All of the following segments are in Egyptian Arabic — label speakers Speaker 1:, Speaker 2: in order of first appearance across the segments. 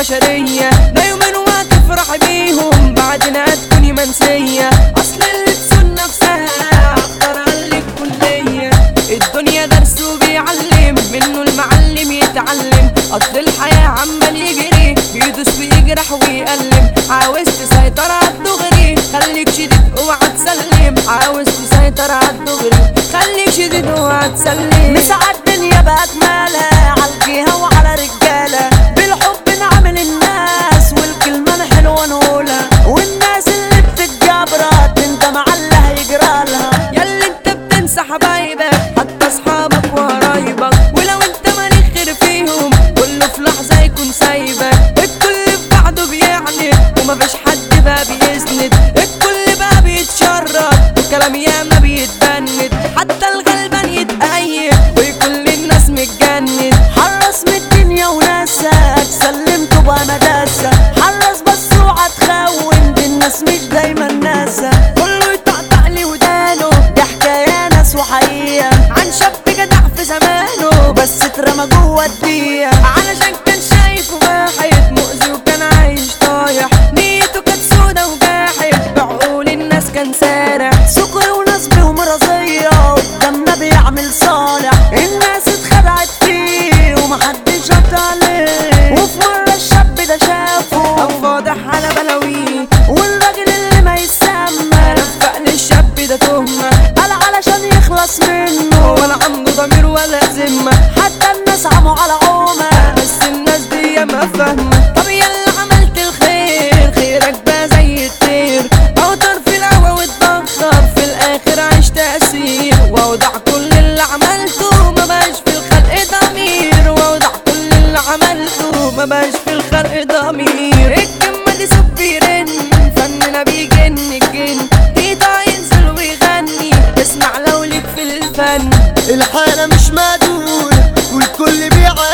Speaker 1: البشرية ده يومين وهتفرح بيهم بعدين هتكوني منسية اصل اللي تسون نفسها اختار لك كلية الدنيا درس وبيعلم منه المعلم يتعلم اصل الحياة عمال يجري بيدوس ويجرح ويألم عاوز تسيطر عالدغري خليك شديد اوعى تسلم عاوز تسيطر عالدغري خليك شديد اوعى تسلم
Speaker 2: مساعد الدنيا بأكملها عالجيها وعلى رجالة بالحب نعمل الناس والكلمة الحلوة نقولها والناس اللي بتتجبرها تندم على اللي هيجرالها
Speaker 1: ياللي انت بتنسى حبايبك حتى اصحابك وقرايبك ولو انت مالك خير فيهم كله في لحظه يكون سايبك الكل في بعضه بيعند ومفيش حد بقى بيسند الكل بقى بيتشرط وكلام ياما بيتبند حتى الغلبان يتأيد وكل الناس متجند
Speaker 2: حرص من الدنيا وناسك سلمته بقى مداسة حرص بس اوعى تخون دي الناس مش دايما ناسة
Speaker 1: كله يطقطق لي ودانه
Speaker 2: دي حكاية ناس وحقيقة
Speaker 1: عن شاب جدع في زمانه
Speaker 2: بس اترمى جوه الدقيقة
Speaker 1: علشان كان شايف واحد مؤذي وكان عايش طايح نيته كانت سودا وجاحد بعقول الناس كان سارح
Speaker 2: سكر ونصب ومرضية قدامنا بيعمل صالح الناس اتخدعت فيه ومحدش رد عليه وفي مرة الشاب ده شافه
Speaker 1: او فاضح على بلاويه
Speaker 2: والراجل اللي ما يسمى
Speaker 1: رفق للشاب ده تهمة
Speaker 2: قال علشان يخلص منه
Speaker 1: ولا عنده ضمير ولا ذمة
Speaker 2: حتى الناس عموا على عومة
Speaker 1: بس الناس دي ما فاهمة طب يلا عملت الخير خيرك بقى زي الطير اوتر في الهوا واتبخر في الاخر عيش تأثير واوضع كل اللي عملته ما بقاش في الخلق ضمير واوضع كل اللي عملته ما بقاش في الخلق ضمير الكلمة دي صوت بيرن فننا بيجن الجن تيتا ينزل ويغني اسمع لو ليك في الفن
Speaker 3: الحالة مش مقدورة والكل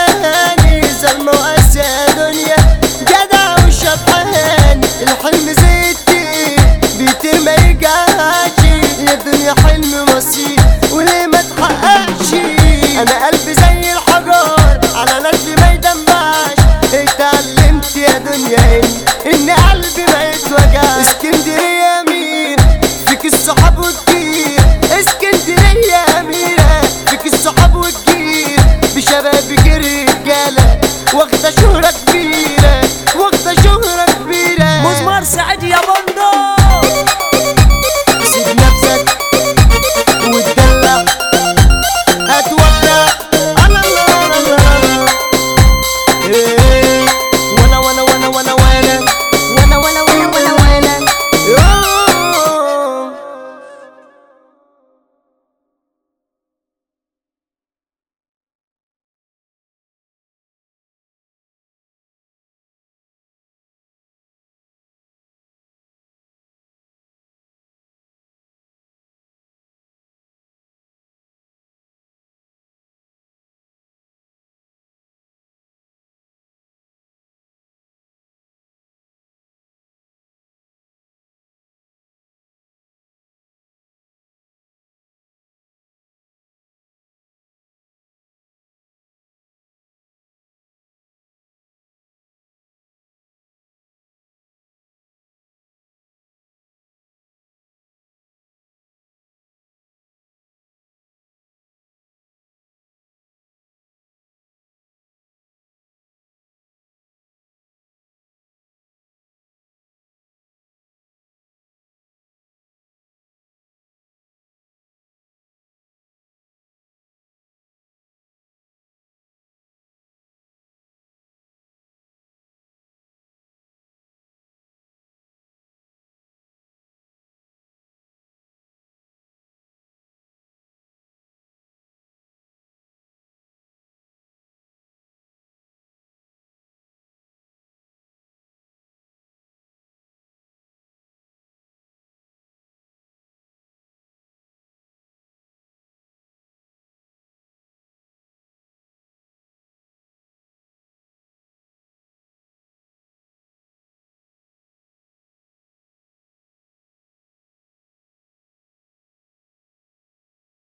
Speaker 3: بيعاني زلمة وقاسية يا دنيا جدع وشبحان الحلم زي التير بيطير ما يرجعش يا دنيا حلم مصير وليه ما تحققش انا قلبي زي الحجار على نجلي ما يدمعش اتعلمت يا دنيا ان ان قلبي ما يتوجعش اسكندرية مين فيك الصحاب والكتير اسكندرية أميرة فيك الصحاب والكتير بشبابك الرجالة واخدة شهرة